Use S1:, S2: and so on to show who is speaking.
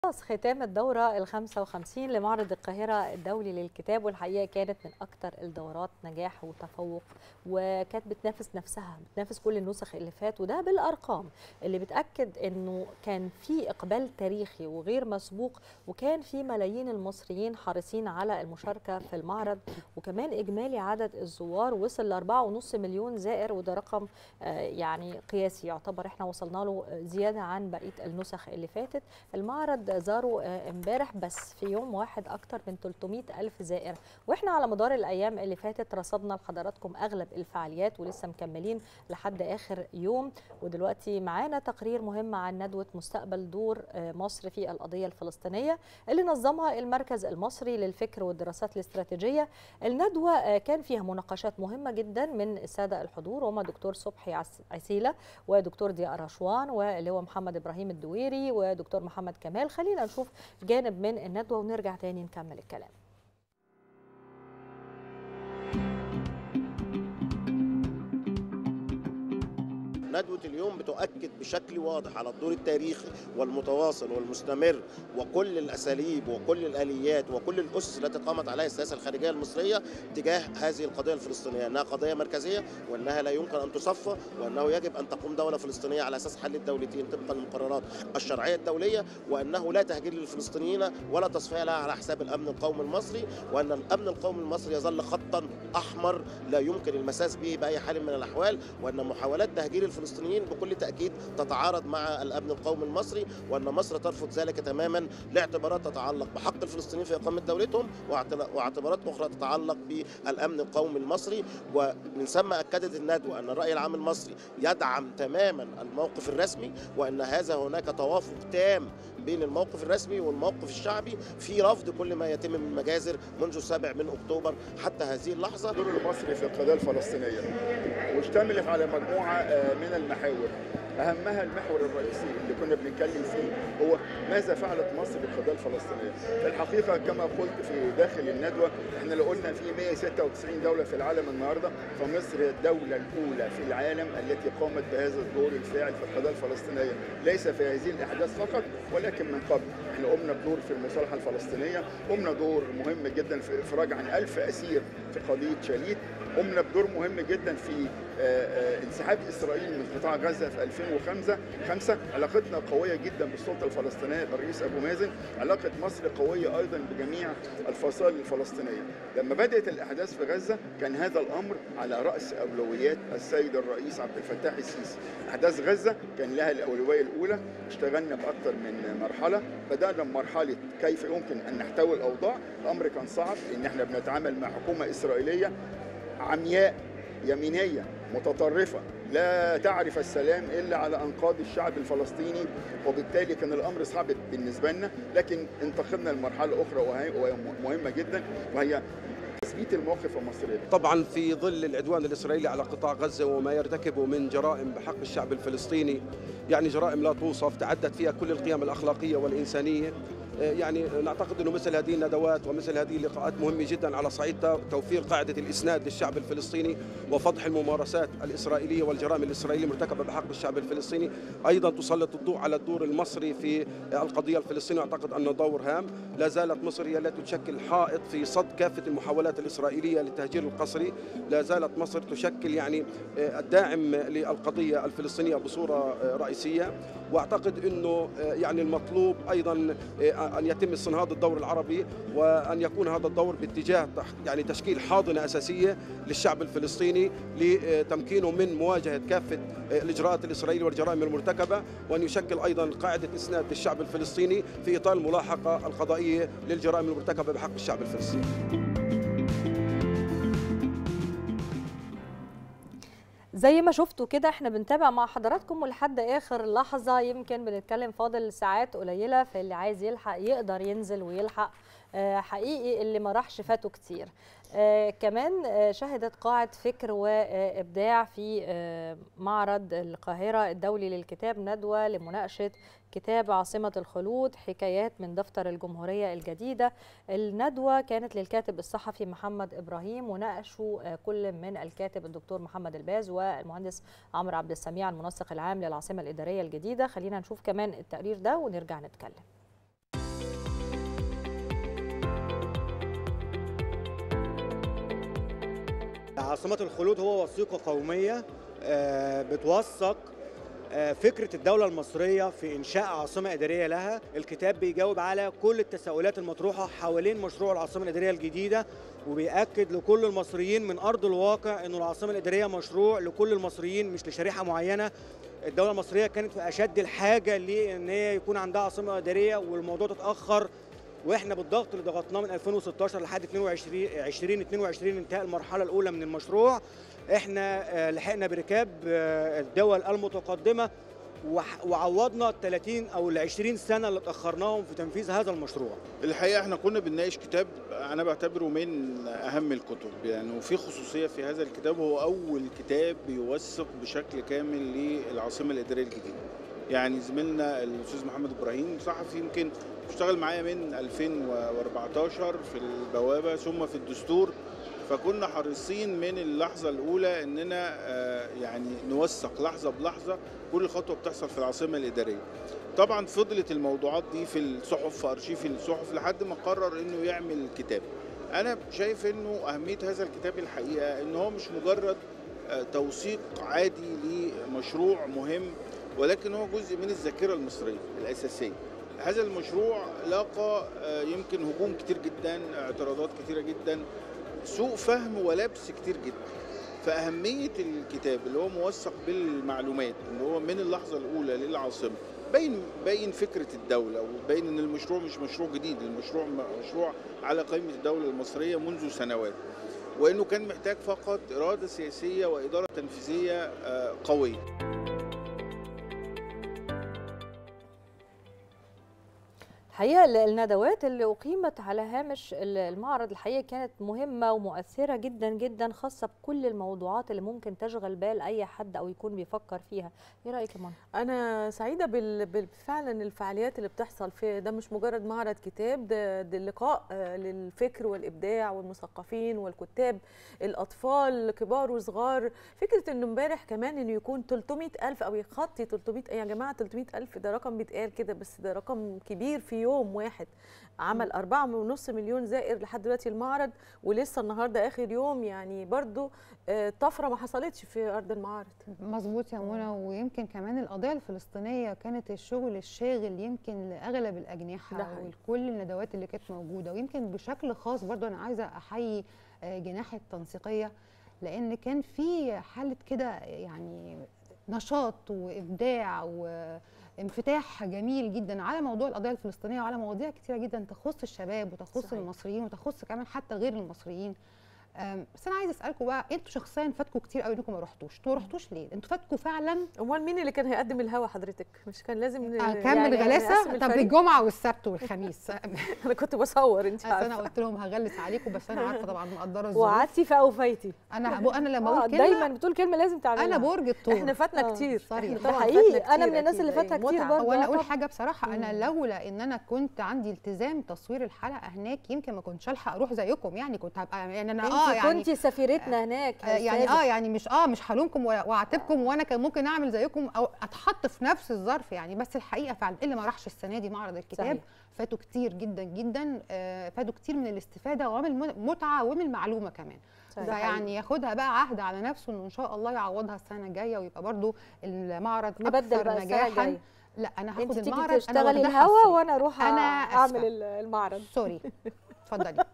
S1: خلاص ختام الدورة ال 55 لمعرض القاهرة الدولي للكتاب والحقيقة كانت من أكثر الدورات نجاح وتفوق وكانت بتنافس نفسها بتنافس كل النسخ اللي فات وده بالأرقام اللي بتأكد إنه كان في إقبال تاريخي وغير مسبوق وكان في ملايين المصريين حريصين على المشاركة في المعرض وكمان إجمالي عدد الزوار وصل ل 4.5 مليون زائر وده رقم يعني قياسي يعتبر احنا وصلنا له زيادة عن بقية النسخ اللي فاتت المعرض زاروا امبارح بس في يوم واحد اكتر من 300 الف زائر واحنا على مدار الايام اللي فاتت رصدنا لحضراتكم اغلب الفعاليات ولسه مكملين لحد اخر يوم ودلوقتي معانا تقرير مهم عن ندوه مستقبل دور مصر في القضيه الفلسطينيه اللي نظمها المركز المصري للفكر والدراسات الاستراتيجيه الندوه كان فيها مناقشات مهمه جدا من الساده الحضور وهم دكتور صبحي عسيله ودكتور ضياء رشوان واللواء محمد ابراهيم الدويري ودكتور محمد كمال خلينا نشوف جانب من الندوه ونرجع تاني نكمل الكلام
S2: ندوة اليوم بتؤكد بشكل واضح على الدور التاريخي والمتواصل والمستمر وكل الأساليب وكل الآليات وكل الأسس التي قامت عليها السياسة الخارجية المصرية تجاه هذه القضية الفلسطينية أنها قضية مركزية وأنها لا يمكن أن تصفى وأنه يجب أن تقوم دولة فلسطينية على أساس حل الدولتين طبقا للمقررات الشرعية الدولية وأنه لا تهجير للفلسطينيين ولا تصفية لها على حساب الأمن القومي المصري وأن الأمن القومي المصري يظل خطا أحمر لا يمكن المساس به بأي حال من الأحوال وأن محاولات تهجير الفلسطينيين بكل تأكيد تتعارض مع الأمن القومي المصري وأن مصر ترفض ذلك تماما لاعتبارات تتعلق بحق الفلسطينيين في إقامة دولتهم واعتبارات أخرى تتعلق بالأمن القومي المصري ومن ثم أكدت الندوة أن الرأي العام المصري يدعم تماما الموقف الرسمي وأن هذا هناك توافق تام بين الموقف الرسمي والموقف الشعبي في رفض كل ما يتم من مجازر منذ السابع من اكتوبر حتى هذه اللحظه
S3: الدور المصري في القضيه الفلسطينيه واشتمل على مجموعه من المحاور اهمها المحور الرئيسي اللي كنا بنتكلم فيه هو ماذا فعلت مصر بالقضيه الفلسطينيه؟ في الحقيقه كما قلت في داخل الندوه احنا لو قلنا في 196 دوله في العالم النهارده فمصر هي الدوله الاولى في العالم التي قامت بهذا الدور الفاعل في القضيه الفلسطينيه، ليس في هذه الاحداث فقط ولكن من قبل، احنا قمنا بدور في المصالحه الفلسطينيه، قمنا دور مهم جدا في افراج عن 1000 اسير في قضيه شاليت، قمنا بدور مهم جدا في انسحاب اسرائيل من قطاع غزه في 2005 خمسة علاقتنا قويه جدا بالسلطه الفلسطينيه بالرئيس ابو مازن علاقه مصر قويه ايضا بجميع الفصائل الفلسطينيه لما بدات الاحداث في غزه كان هذا الامر على راس اولويات السيد الرئيس عبد الفتاح السيسي احداث غزه كان لها الاولويه الاولى اشتغلنا باكثر من مرحله بدانا بمرحله كيف يمكن ان نحتوي الاوضاع الامر كان صعب لان احنا بنتعامل مع حكومه اسرائيليه عمياء يمينيه متطرفه لا تعرف السلام الا على انقاض الشعب الفلسطيني وبالتالي كان الامر صعب بالنسبه لنا لكن انتقلنا لمرحله اخرى وهي مهمه جدا وهي تثبيت الموقف المصري
S4: طبعا في ظل العدوان الاسرائيلي على قطاع غزه وما يرتكبه من جرائم بحق الشعب الفلسطيني يعني جرائم لا توصف تعدت فيها كل القيم الاخلاقيه والانسانيه يعني نعتقد انه مثل هذه الندوات ومثل هذه اللقاءات مهمه جدا على صعيد توفير قاعده الاسناد للشعب الفلسطيني وفضح الممارسات الاسرائيليه والجرائم الاسرائيليه المرتكبه بحق الشعب الفلسطيني، ايضا تسلط الضوء على الدور المصري في القضيه الفلسطينيه، اعتقد ان دور هام، لا زالت مصر هي التي تشكل حائط في صد كافه المحاولات الاسرائيليه للتهجير القسري، لا زالت مصر تشكل يعني الداعم للقضيه الفلسطينيه بصوره رئيسيه، واعتقد انه يعني المطلوب ايضا ان يتم استنهاض الدور العربي وان يكون هذا الدور باتجاه يعني تشكيل حاضنه اساسيه للشعب الفلسطيني لتمكينه من مواجهه كافه الاجراءات الاسرائيليه والجرائم المرتكبه وان يشكل ايضا قاعده اسناد للشعب الفلسطيني في اطار الملاحقه القضائيه للجرائم المرتكبه بحق الشعب الفلسطيني.
S1: زي ما شفتوا كده احنا بنتابع مع حضراتكم ولحد اخر لحظه يمكن بنتكلم فاضل ساعات قليله فاللي عايز يلحق يقدر ينزل ويلحق حقيقي اللي ما راحش فاته كتير آه كمان آه شهدت قاعة فكر وإبداع في آه معرض القاهرة الدولي للكتاب ندوة لمناقشة كتاب عاصمة الخلود حكايات من دفتر الجمهورية الجديدة الندوة كانت للكاتب الصحفي محمد إبراهيم وناقشوا كل من الكاتب الدكتور محمد الباز والمهندس عمرو عبد السميع المنسق العام للعاصمة الإدارية الجديدة خلينا نشوف كمان التقرير ده ونرجع نتكلم
S5: عاصمة الخلود هو وثيقة قومية آه، بتوثق آه، فكرة الدولة المصرية في إنشاء عاصمة إدارية لها الكتاب بيجاوب على كل التساؤلات المطروحة حوالين مشروع العاصمة الإدارية الجديدة وبيأكد لكل المصريين من أرض الواقع أن العاصمة الإدارية مشروع لكل المصريين مش لشريحة معينة الدولة المصرية كانت في أشد الحاجة لأن هي يكون عندها عاصمة إدارية والموضوع تتأخر واحنا بالضغط اللي ضغطناه من 2016 لحد 22 2022 انتهاء المرحله الاولى من المشروع احنا آه، لحقنا بركاب آه، الدول المتقدمه وح- وعوضنا ال 30 او ال 20 سنه اللي اتاخرناهم في تنفيذ هذا المشروع
S3: الحقيقه احنا كنا بنناقش كتاب انا بعتبره من اهم الكتب يعني وفي خصوصيه في هذا الكتاب هو اول كتاب بيوثق بشكل كامل للعاصمه الاداريه الجديده يعني زميلنا الاستاذ محمد ابراهيم صحفي يمكن اشتغل معايا من 2014 في البوابه ثم في الدستور فكنا حريصين من اللحظه الاولى اننا آه، يعني نوثق لحظه بلحظه كل خطوه بتحصل في العاصمه الاداريه طبعا فضلت الموضوعات دي في الصحف في ارشيف الصحف لحد ما قرر انه يعمل كتاب انا شايف انه اهميه هذا الكتاب الحقيقه ان هو مش مجرد آه، توثيق عادي لمشروع مهم ولكن هو جزء من الذاكره المصريه الاساسيه هذا المشروع لاقى آه، يمكن هجوم كتير جدا اعتراضات كتيره جدا سوء فهم ولبس كتير جدا فأهمية الكتاب اللي هو موثق بالمعلومات اللي هو من اللحظة الأولى للعاصمة باين باين فكرة الدولة وباين إن المشروع مش مشروع جديد المشروع مشروع على قائمة الدولة المصرية منذ سنوات وإنه كان محتاج فقط إرادة سياسية وإدارة تنفيذية آه، قوية
S1: الحقيقه ال- الندوات اللي اقيمت على هامش ال- المعرض الحقيقه كانت مهمه ومؤثره جدا جدا خاصه بكل الموضوعات اللي ممكن تشغل بال اي حد او يكون بيفكر فيها ايه رايك يا منى
S6: انا سعيده بال... بال- فعلا الفعاليات اللي بتحصل في ده مش مجرد معرض كتاب ده, ده لقاء آه، للفكر والابداع والمثقفين والكتاب الاطفال كبار وصغار فكره انه امبارح كمان انه يكون 300 الف او يخطي 300 يا جماعه 300 الف ده رقم بيتقال كده بس ده رقم كبير في يوم واحد عمل أربعة ونص مليون زائر لحد دلوقتي المعرض ولسه النهارده اخر يوم يعني برضو آه، طفره ما حصلتش في ارض المعارض
S7: مظبوط يا منى ويمكن كمان القضيه الفلسطينيه كانت الشغل الشاغل يمكن لاغلب
S6: ده
S7: الاجنحه
S6: حقيقي.
S7: وكل الندوات اللي كانت موجوده ويمكن بشكل خاص برضو انا عايزه احيي آه، جناح التنسيقيه لان كان في حاله كده يعني نشاط وابداع وانفتاح جميل جدا على موضوع القضيه الفلسطينيه وعلى مواضيع كتيره جدا تخص الشباب وتخص
S6: صحيح.
S7: صحيح. المصريين وتخص كمان حتى غير المصريين أم، بس انا عايزه اسالكم بقى انتوا شخصيا فاتكم كتير قوي انكم ما رحتوش انتوا ما رحتوش ليه انتوا فاتكم فعلا
S6: امال مين اللي كان هيقدم الهوا حضرتك مش كان لازم ن-
S7: اكمل
S6: يعني
S7: غلاسه
S6: نقسم
S7: طب
S6: الفريق؟
S7: الجمعه والسبت والخميس
S6: انا كنت بصور انت
S7: أصل انا
S6: عارفه
S7: قلت لهم هغلس عليكم بس انا عارفه طبعا مقدره الظروف
S1: وقعدتي فاوفيتي
S7: انا أبو انا لما
S1: آه،
S7: اقول كلمه
S1: دايما بتقول كلمه لازم تعملها
S7: انا برج الثور
S6: احنا فاتنا
S1: آه،
S6: كتير
S7: سوري.
S6: إحنا
S7: ده
S6: طبعاً
S1: حقيقي.
S6: فاتنا
S1: أنا من
S6: كتير
S1: الناس اللي
S6: أكيد.
S1: فاتها
S6: أي
S1: كتير
S6: متعة.
S1: برضه.
S7: هو انا
S1: آه،
S7: اقول
S1: طبعاً.
S7: حاجه بصراحه انا لولا ان انا كنت عندي التزام تصوير الحلقه هناك يمكن ما كنتش الحق اروح زيكم يعني كنت هبقى يعني انا اه
S1: انت
S7: يعني
S1: كنتي سفيرتنا هناك
S7: آه،
S1: يا
S7: يعني
S1: أستاذة.
S7: اه يعني مش اه مش هلومكم ولا- واعاتبكم وانا كان ممكن اعمل زيكم او اتحط في نفس الظرف يعني بس الحقيقه فعلا اللي ما راحش السنه دي معرض الكتاب
S1: صحيح.
S7: فاتوا كتير جدا جدا آه، فاتوا كتير من الاستفاده ومن المتعه ومن المعلومه كمان
S1: صحيح.
S7: فيعني ياخدها بقى عهد على نفسه انه ان شاء الله يعوضها السنه الجايه ويبقى برضو المعرض
S1: نبدل
S7: اكثر
S1: بقى السنة
S7: نجاحا
S1: الجاية.
S7: لا انا
S1: انت
S7: هاخد
S1: تيجي
S7: المعرض انا
S1: تشتغلي
S7: واخداه
S1: الهوا
S7: حصري.
S1: وانا اروح
S7: أنا
S1: اعمل
S7: آسفة.
S1: ال- المعرض
S7: سوري اتفضلي